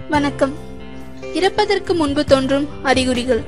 வணக்கம் இறப்பதற்கு முன்பு தோன்றும் அறிகுறிகள்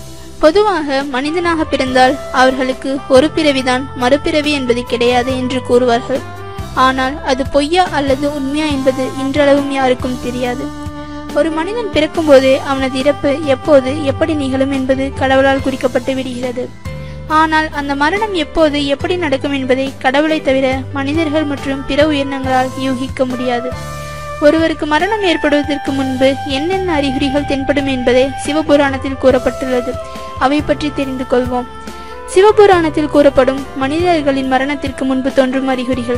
பொதுவாக மனிதனாக பிறந்தால் அவர்களுக்கு ஒரு பிறவிதான் மறுபிறவி என்பது கிடையாது என்று கூறுவார்கள் ஆனால் அது பொய்யா அல்லது உண்மையா என்பது இன்றளவும் யாருக்கும் தெரியாது ஒரு மனிதன் பிறக்கும்போதே அவனது இறப்பு எப்போது எப்படி நிகழும் என்பது கடவுளால் குறிக்கப்பட்டு விடுகிறது ஆனால் அந்த மரணம் எப்போது எப்படி நடக்கும் என்பதை கடவுளை தவிர மனிதர்கள் மற்றும் பிற உயிரினங்களால் யூகிக்க முடியாது ஒருவருக்கு மரணம் ஏற்படுவதற்கு முன்பு என்னென்ன அறிகுறிகள் தென்படும் என்பதை சிவபுராணத்தில் கூறப்பட்டுள்ளது அவை பற்றி தெரிந்து கொள்வோம் சிவபுராணத்தில் கூறப்படும் மனிதர்களின் மரணத்திற்கு முன்பு தோன்றும் அறிகுறிகள்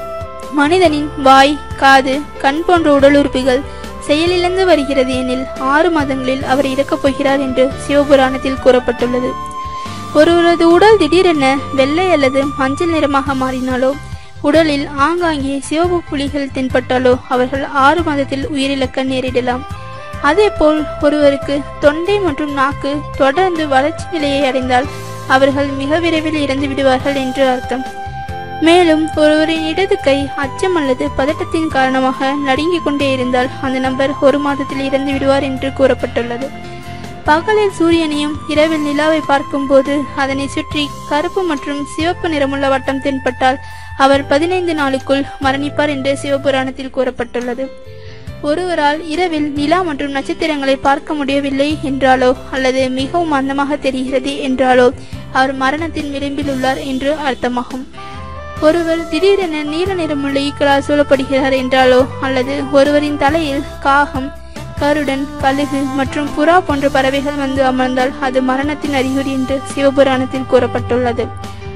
மனிதனின் வாய் காது கண் போன்ற உடல் உறுப்புகள் செயலிழந்து வருகிறது எனில் ஆறு மாதங்களில் அவர் இறக்கப் போகிறார் என்று சிவபுராணத்தில் கூறப்பட்டுள்ளது ஒருவரது உடல் திடீரென வெள்ளை அல்லது மஞ்சள் நிறமாக மாறினாலோ உடலில் ஆங்காங்கே சிவப்பு புலிகள் தென்பட்டாலோ அவர்கள் ஆறு மாதத்தில் உயிரிழக்க நேரிடலாம் அதேபோல் ஒருவருக்கு தொண்டை மற்றும் நாக்கு தொடர்ந்து வளர்ச்சி நிலையை அடைந்தால் அவர்கள் மிக விரைவில் இறந்து விடுவார்கள் என்று அர்த்தம் மேலும் ஒருவரின் இடது கை அச்சம் அல்லது பதட்டத்தின் காரணமாக நடுங்கிக் கொண்டே இருந்தால் அந்த நபர் ஒரு மாதத்தில் இறந்து விடுவார் என்று கூறப்பட்டுள்ளது பகலில் சூரியனையும் இரவில் நிலாவை பார்க்கும்போது அதனை சுற்றி கருப்பு மற்றும் சிவப்பு நிறமுள்ள வட்டம் தென்பட்டால் அவர் பதினைந்து நாளுக்குள் மரணிப்பார் என்று சிவபுராணத்தில் கூறப்பட்டுள்ளது ஒருவரால் இரவில் நிலா மற்றும் நட்சத்திரங்களை பார்க்க முடியவில்லை என்றாலோ அல்லது மிகவும் மந்தமாக தெரிகிறது என்றாலோ அவர் மரணத்தின் விளிம்பில் உள்ளார் என்று அர்த்தமாகும் ஒருவர் திடீரென நீல நிறமுள்ள ஈக்களால் சூழப்படுகிறார் என்றாலோ அல்லது ஒருவரின் தலையில் காகம் கருடன் கழுகு மற்றும் புறா போன்ற பறவைகள் வந்து அமர்ந்தால் அது மரணத்தின் அறிகுறி என்று சிவபுராணத்தில் கூறப்பட்டுள்ளது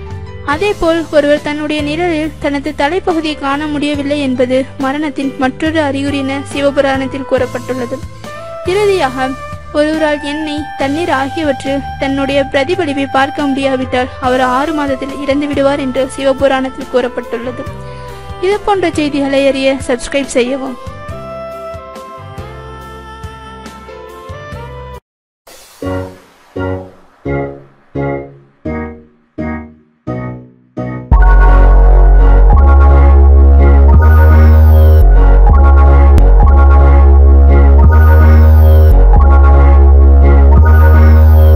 அதேபோல் ஒருவர் தன்னுடைய நிழலில் தனது தலைப்பகுதியை காண முடியவில்லை என்பது மரணத்தின் மற்றொரு அறிகுறி என சிவபுராணத்தில் கூறப்பட்டுள்ளது இறுதியாக ஒருவரால் எண்ணெய் தண்ணீர் ஆகியவற்றில் தன்னுடைய பிரதிபலிப்பை பார்க்க முடியாவிட்டால் அவர் ஆறு மாதத்தில் இறந்து விடுவார் என்று சிவபுராணத்தில் கூறப்பட்டுள்ளது இது போன்ற செய்திகளை அறிய சப்ஸ்கிரைப் செய்யவும்